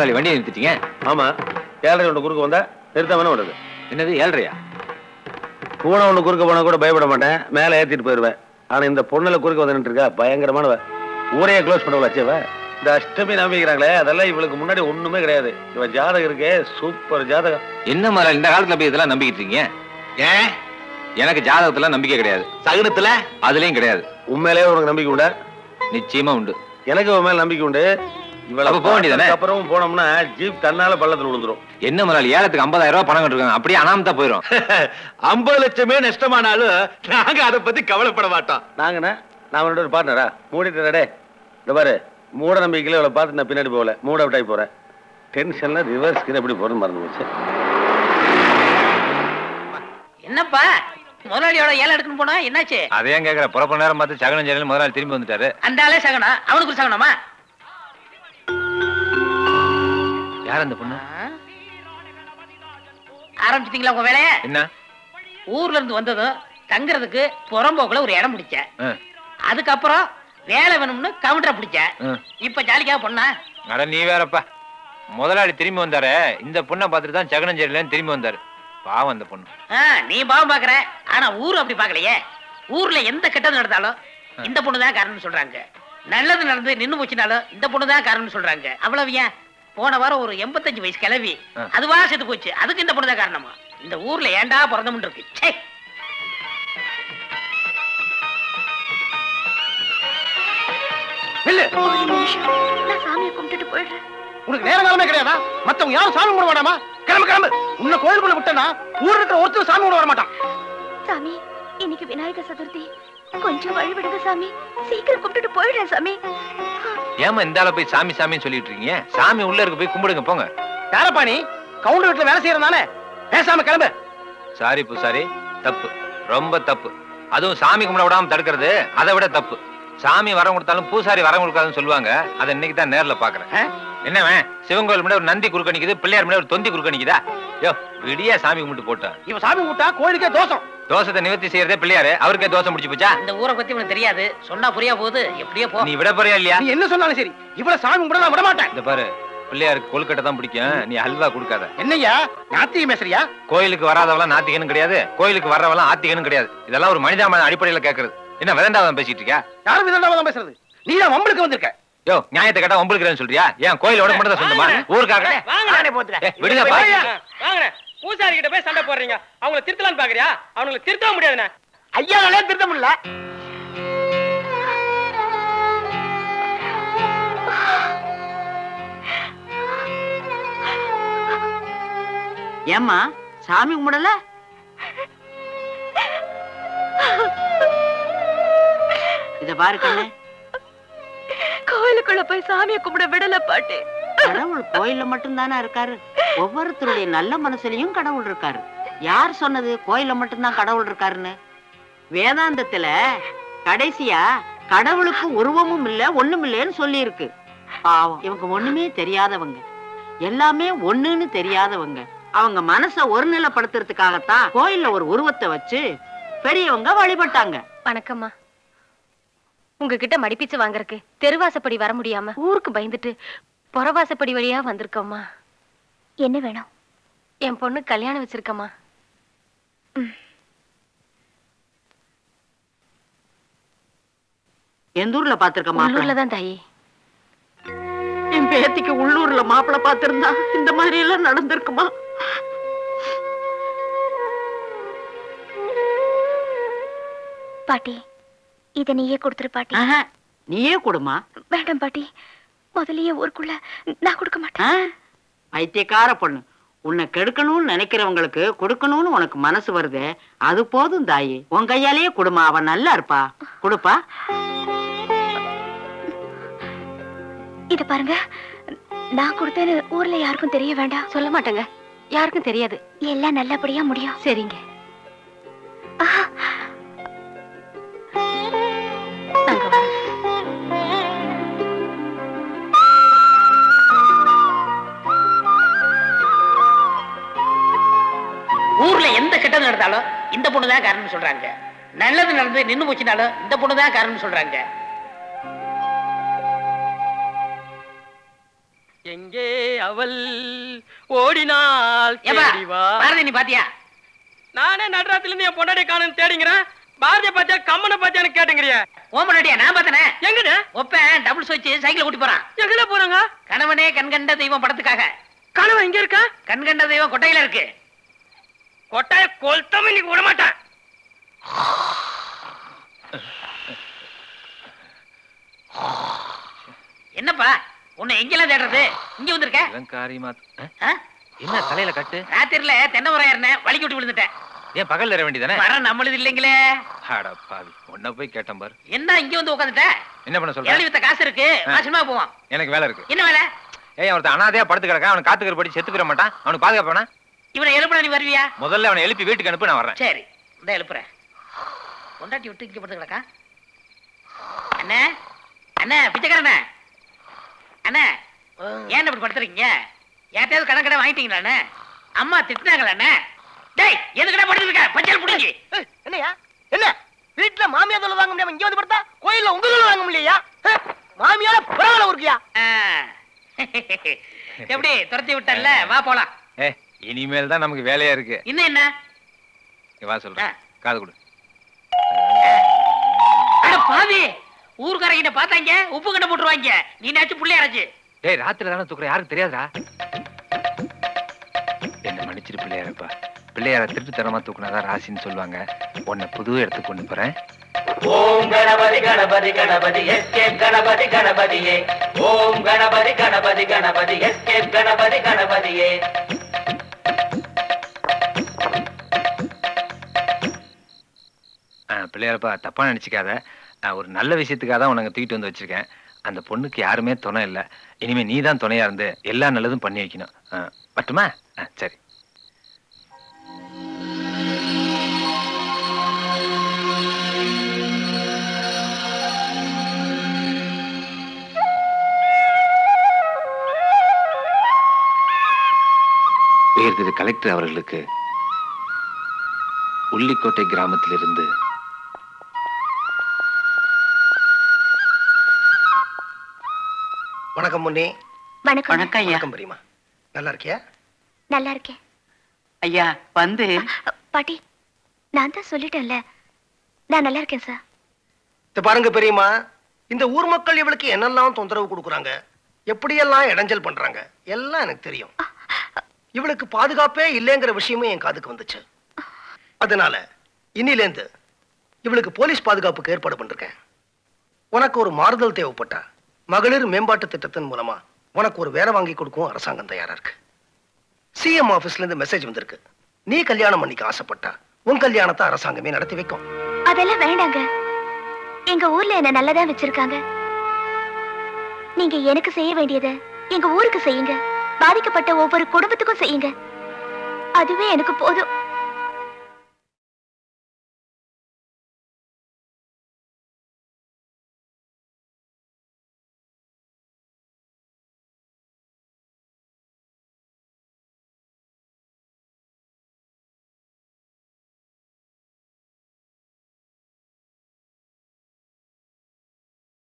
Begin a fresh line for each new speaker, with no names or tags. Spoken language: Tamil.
முதலாளி வண்டியை நிறுத்திட்டீங்க
ஆமா ஏழரை ஒன்று குறுக்க வந்தா நிறுத்தாம வருது
என்னது ஏழ்றையா
பூனை ஒன்று குறுக்க போனா கூட பயப்பட மாட்டேன் மேலே ஏத்திட்டு போயிருவேன் ஆனா இந்த பொண்ணுல குறுக்க வந்து இருக்கா பயங்கரமானவ ஊரையே க்ளோஸ் பண்ணவள அச்சேவ இந்த அஷ்டமி நம்பிக்கிறாங்களே அதெல்லாம் இவளுக்கு முன்னாடி ஒண்ணுமே கிடையாது இவ ஜாதகம் இருக்கே சூப்பர் ஜாதகம்
என்ன முதலாளி இந்த காலத்துல போய் இதெல்லாம் நம்பிக்கிட்டு இருக்கீங்க
ஏன்
எனக்கு ஜாதகத்துல நம்பிக்கை கிடையாது
சகுனத்துல
அதுலயும் கிடையாது
உண்மையிலேயே உனக்கு நம்பிக்கை உண்டா
நிச்சயமா உண்டு
எனக்கு உன் மேல நம்பிக்கை உண்டு இவளை
அப்ப போக வேண்டியதானே?
பார்த்ததுக்கு அப்புறமும் போனோம்னா ஜீப் தன்னால பள்ளத்துல விழுந்துரும்
என்ன முதலாளி ஏலத்துக்கு 50000 ரூபாய் பணம் கட்டிருக்காங்க அப்படியே அனாமத்தா போயிரும்
ஐம்பது லட்சமே நஷ்டமானாலும் நாங்க அதை பத்தி கவலைப்பட மாட்டோம் நாங்கண்ணா நான் உன்னோட ஒரு பார்ட்னரா மூடிட்டு டே இந்த பாரு மூட நம்பிக்கையில இவளை பார்த்து நான் பின்னாடி போகல மூட விட்டாய் போறேன் டென்ஷன்ல ரிவர்ஸ்க்கு எப்படி போறேன்னு மறந்து போச்சு
என்னப்பா முதலாளியோட ஏழை எடுக்கணும் போனா என்னாச்சு
அதே கேக்குற புறப்ப நேரம் பார்த்து சகனம் ஜெயலலிதா முதலாளி திரும்பி வந்துட்டாரு
அந்த ஆளே சகனா அவனுக்கு ஒரு சகனமா
யார் அந்த பொண்ணு
ஆரம்பிச்சிட்டீங்களா உங்க வேலைய
என்ன
ஊர்ல இருந்து வந்ததும் தங்குறதுக்கு புறம்போக்குல ஒரு இடம் பிடிச்ச
ஆ,
அதுக்கப்புறம் வேலை வேணும்னு கவுண்டரை பிடிச்ச
ஆ.
இப்ப ஜாலிக்காக பொண்ணா
அட நீ வேறப்பா முதலாளி திரும்பி வந்தாரு இந்த பொண்ணை பார்த்துட்டு தான் சகனம் ஜெயலலிதா திரும்பி வந்தாரு பாவம் அந்த பொண்ணு
ஆ, நீ பாவம் பாக்குற ஆனா ஊர் அப்படி பாக்கலையே ஊர்ல எந்த கெட்டது நடந்தாலும் இந்த பொண்ணு தான் காரணம்னு சொல்றாங்க நல்லது நடந்து நின்னு போச்சுனாலும் இந்த பொண்ணு தான் காரணம்னு சொல்றாங்க அவ்வளவு ஏன் போன வாரம் ஒரு எண்பத்தஞ்சு வயசு கிளவி
ஆ.
அதுவா செத்து போச்சு அதுக்கு இந்த பொண்ணு தான் காரணமா இந்த ஊர்ல ஏன்டா பிறந்தமுன்னு இருக்கு ச்சே
இல்ல
ஒரு நிமிஷம் நான் சாமியை கும்பிட்டுட்டு போயிடுறேன்
உனக்கு நேர காலமே கிடையாதா மத்தவங்க யாரும் சாமி கும்பிட வேண்டாமா கிளம்பு கிளம்பு உன்னை கோயிலுக்குள்ள விட்டனா ஊர் இருக்கிற ஒருத்தர் சாமி கும்பிட வர மாட்டான்
சாமி இன்னைக்கு விநாயகர் சதுர்த்தி கொஞ்சம் வழி விடுங்க சாமி சீக்கிரம் கும்பிட்டுட்டு போயிடுறேன் சாமி
ஏமா இந்த ஆளை போய் சாமி சாமின்னு சொல்லிட்டு இருக்கீங்க சாமி உள்ள இருக்கு போய் கும்பிடுங்க போங்க
யாரப்பா நீ கவுண்டர் வீட்டுல வேலை செய்யறதானே பேசாம கிளம்பு
சாரி பூசாரி தப்பு ரொம்ப தப்பு அதுவும் சாமி கும்பிட விடாம தடுக்கிறது அதை விட தப்பு சாமி வரம் கொடுத்தாலும் பூசாரி வரம் கொடுக்காதுன்னு சொல்லுவாங்க அதை இன்னைக்கு தான் நேர்ல பாக்குறேன்
ஆ?
என்னவன் சிவன் கோயில் முன்னாடி ஒரு நந்தி குறுக்க நிக்குது பிள்ளையார் முன்னாடி ஒரு தொந்தி குறுக்க நிக்குதா யோ விடியா சாமி கும்பிட்டு போட்டேன்
இவ சாமி கும்பிட்டா கோயிலுக்கே தோஷம்
தோசத்தை நிவர்த்தி செய்யறதே பிள்ளையாரு அவருக்கே தோசை முடிச்சு போச்சா
இந்த ஊரை பத்தி உனக்கு தெரியாது சொன்னா புரியா போகுது எப்படியோ போ
நீ விட போறியா இல்லையா
நீ என்ன சொன்னாலும் சரி இவ்வளவு சாமி கும்பிட நான் விட மாட்டேன்
இந்த பாரு பிள்ளையாருக்கு கொழுக்கட்டை தான் பிடிக்கும் நீ அல்வா கொடுக்காத
என்னய்யா நாத்தியம் பேசுறியா
கோயிலுக்கு வராதவெல்லாம் நாத்திகனும் கிடையாது கோயிலுக்கு வர்றவெல்லாம் ஆத்திகனும் கிடையாது இதெல்லாம் ஒரு மனிதாமன அடிப்படையில கேக்குறது என்ன விதண்டாவதம் பேசிட்டு இருக்கியா
யாரும் விதண்டாவதான் பேசுறது நீ தான் வம்பளுக்கு வந்திருக்க
யோ நியாயத்தை கேட்டா உங்களுக்கு சொல்றியா ஏன் கோயிலோட மட்டும் தான் சொல்லுமா ஊருக்காக ஏய், விடுங்கப்பா
வாங்க பூசாரி கிட்ட போய் சண்டை போடுறீங்க அவங்கள திருத்தலாம்னு பாக்குறியா அவங்கள திருத்தவும் முடியாதுண்ணே
ஐயா நாளே திருத்த முடியல
ஏம்மா சாமி கும்பிடல இத பாரு கண்ணு
கோயிலுக்குள்ள போய் சாமியை கும்பிட விடல பாட்டி
கடவுள் கோயில்ல மட்டும்தானே இருக்காரு ஒவ்வொருத்தருடைய நல்ல மனசுலயும் கடவுள் இருக்காரு யார் சொன்னது கோயில்ல மட்டும்தான் கடவுள் இருக்காருன்னு வேதாந்தத்துல கடைசியா கடவுளுக்கு உருவமும் இல்ல ஒண்ணும் இல்லைன்னு சொல்லி இருக்கு பாவம் இவங்க ஒண்ணுமே தெரியாதவங்க எல்லாமே ஒண்ணுன்னு தெரியாதவங்க அவங்க மனச ஒருநிலைப்படுத்துறதுக்காகத்தான் கோயில்ல ஒரு உருவத்தை வச்சு பெரியவங்க வழிபட்டாங்க
வணக்கம்மா உங்ககிட்ட மடிப்பிச்சு வாங்குறக்கு தெருவாசப்படி வர முடியாம ஊருக்கு பயந்துட்டு புறவாசப்படி வழியா வந்திருக்கோம்மா என்ன வேணும் என் பொண்ணு கல்யாணம் வச்சிருக்கம்மா
எந்த ஊர்ல பாத்திருக்க மாப்பிள்ள
உள்ளூர்ல தான் தாயி
என் பேத்திக்கு உள்ளூர்ல மாப்பிள்ள பாத்திருந்தா இந்த மாதிரி எல்லாம் நடந்திருக்குமா
பாட்டி இத நீயே கொடுத்துரு பாட்டி
ஆஹா, நீயே கொடுமா
வேண்டாம் பாட்டி முதல்லயே ஊருக்குள்ள நான் கொடுக்க மாட்டேன்
ஆ? பைத்தியக்கார பொண்ணு உன்னை கெடுக்கணும்னு நினைக்கிறவங்களுக்கு கொடுக்கணும்னு உனக்கு மனசு வருதே அது போதும் தாயி உன் கையாலேயே கொடுமா அவன் நல்லா இருப்பா கொடுப்பா
இத பாருங்க நான் கொடுத்தேன்னு ஊர்ல யாருக்கும் தெரிய வேண்டாம் சொல்ல மாட்டேங்க யாருக்கும் தெரியாது எல்லாம் நல்லபடியா முடியும் சரிங்க நாங்க வரோம்.
ஊர்ல எந்த கெட்டது நடந்தாலும் இந்த பொண்ணு தான் காரணம்னு சொல்றாங்க நல்லது நடந்து நின்னு போச்சுனாலும் இந்த பொண்ணு தான் காரணம்னு சொல்றாங்க
எங்கே அவள் ஓடினாள்
ஏப்பா
தேடி வா
பாரதி நீ பாத்தியா
நானே நடுராத்தில இருந்து என் பொண்டாட்டி காணும் தேடிங்கிறேன் பாரதிய பாத்தியா கம்மனை பாத்தியான்னு கேட்டுங்கிறிய
ஓம் முன்னாடியா நான் பார்த்தனே
எங்கண்ணே
ஒப்பேன் டபுள் சுவிட்ச் சைக்கிள் கூட்டி போறான்
எங்கண்ணே போறாங்க
கணவனே கண்கண்ட தெய்வம் படத்துக்காக
கனவு எங்க இருக்கா
கண்கண்ட தெய்வம் கொட்டையில இருக்கு
கொட்டாய கொளுத்தாம இன்னைக்கு விட மாட்டேன்
என்னப்பா உன்னை எங்கெல்லாம் தேடுறது இங்க வந்திருக்க
இவன் காரியமா
ஆ?
என்ன தலையில கட்டு
ராத்திரில தென்னை மரம் ஏறினேன் வலிக்கு விட்டு விழுந்துட்டேன்
ஏன் பகல்ல ஏற வேண்டியதானே
மரம் நம்மளுது இல்லைங்களே
அட பாவி உன்னை போய் கேட்டேன் பாரு
என்ன இங்க வந்து உட்காந்துட்ட
என்ன பண்ண சொல்ற
இளநீ வித்த காசு இருக்கு
ஆ.
மாசமா போவான்
எனக்கு வேலை இருக்கு
என்ன வேலை
ஏய் ஒருத்தன் அனாதையா படுத்து கிடக்கான் அவனுக்கு காத்துக்கிற படி செத்து போயிட மாட்டான் அவனுக்கு பாதுகாப்பானா
இவனை எழுப்புனா நீ வருவியா
முதல்ல அவனை எழுப்பி வீட்டுக்கு அனுப்பி நான் வர்றேன்
சரி இந்த எழுப்புறேன் கொண்டாட்டி விட்டு இங்க படுத்து கிடக்கா அண்ணே அண்ணே பிச்சைக்காரண்ணே அண்ணே ஏன் இப்படி படுத்துறீங்க யார்ட்டையாவது கடன் கடை வாங்கிட்டீங்களா அண்ணே அம்மா திட்டினாங்களா அண்ணே டேய் எதுக்கடா படுத்து இருக்க பச்சல் புடிங்கி
ஏய், என்னய்யா என்ன வீட்டுல மாமியார் தொல்லை வாங்க முடியாம இங்க வந்து படுத்தா கோயில்ல உங்க தொல்லை வாங்க முடியலையா ஏ, மாமியார பரவாயில்ல இருக்கியா
ஆ. எப்படி துரத்தி விட்டல்ல வா போலாம்
ஏ இனிமேல் தான் நமக்கு வேலையா இருக்கு
இன்னும் என்ன
இங்க வா சொல்றேன்
ஆ.
காது கொடு
அட பாவி ஊர்க்காரங்கிட்ட பார்த்தாங்க உப்பு கண்ணை போட்டுருவாங்க நீனாச்சும் புள்ளை அரைச்சு
டேய் ராத்திரி தானே தூக்குற யாருக்கு தெரியாதா என்ன மன்னிச்சிரு பிள்ளையாரப்பா பிள்ளையார திருட்டுத்தனமா தூக்குனாதான் ராசின்னு சொல்லுவாங்க உன்னை புது இடத்துக்கு கொண்டு போறேன்
ஓம் கணபதி கணபதி கணபதி எஸ்கேப் கணபதி கணபதியே ஓம் கணபதி கணபதி கணபதி எஸ்கேப் கணபதி கணபதியே
ஆ, பிள்ளையாரப்பா தப்பா நினைச்சுக்காத நான் ஒரு நல்ல விஷயத்துக்காக தான் உனக்கு தூக்கிட்டு வந்து வச்சிருக்கேன் அந்த பொண்ணுக்கு யாருமே துணை இல்லை இனிமே நீ தான் துணையா இருந்து எல்லா நல்லதும் பண்ணி வைக்கணும் ஆ, பட்டுமா ஆ, சரி உயர்திரு கலெக்டர் அவர்களுக்கு உள்ளிக்கோட்டை கிராமத்திலிருந்து
வணக்கம் முன்னி
வணக்கம்
வணக்கம் ஐயா
வணக்கம் பெரியமா நல்லா இருக்கியா
நல்லா இருக்கேன்
ஐயா வந்து
பாட்டி நான் தான் சொல்லிட்டேன்ல நான் நல்லா இருக்கேன் சார்
இத பாருங்க பெரியம்மா இந்த ஊர் மக்கள் இவளுக்கு என்னெல்லாம் தொந்தரவு கொடுக்குறாங்க எப்படியெல்லாம் இடைஞ்சல் பண்றாங்க எல்லாம் எனக்கு தெரியும் இவளுக்கு பாதுகாப்பே இல்லைங்கிற விஷயமும் என் காதுக்கு வந்துச்சு அதனால இன்னிலேந்து இவளுக்கு போலீஸ் பாதுகாப்புக்கு ஏற்பாடு பண்ணிருக்கேன் உனக்கு ஒரு மாறுதல் தேவைப்பட்டா மகளிர் மேம்பாட்டு திட்டத்தின் மூலமா உனக்கு ஒரு வேலை வாங்கி கொடுக்கவும் அரசாங்கம் தயாரா இருக்கு சிஎம் ஆபீஸ்ல இருந்து மெசேஜ் வந்திருக்கு நீ கல்யாணம் பண்ணிக்க ஆசைப்பட்டா உன் கல்யாணத்தை அரசாங்கமே நடத்தி வைக்கும்
அதெல்லாம் வேண்டாங்க எங்க ஊர்ல என்ன நல்லதா வச்சிருக்காங்க நீங்க எனக்கு செய்ய வேண்டியத எங்க ஊருக்கு செய்யுங்க பாதிக்கப்பட்ட ஒவ்வொரு குடும்பத்துக்கும் செய்யுங்க அதுவே எனக்கு போதும்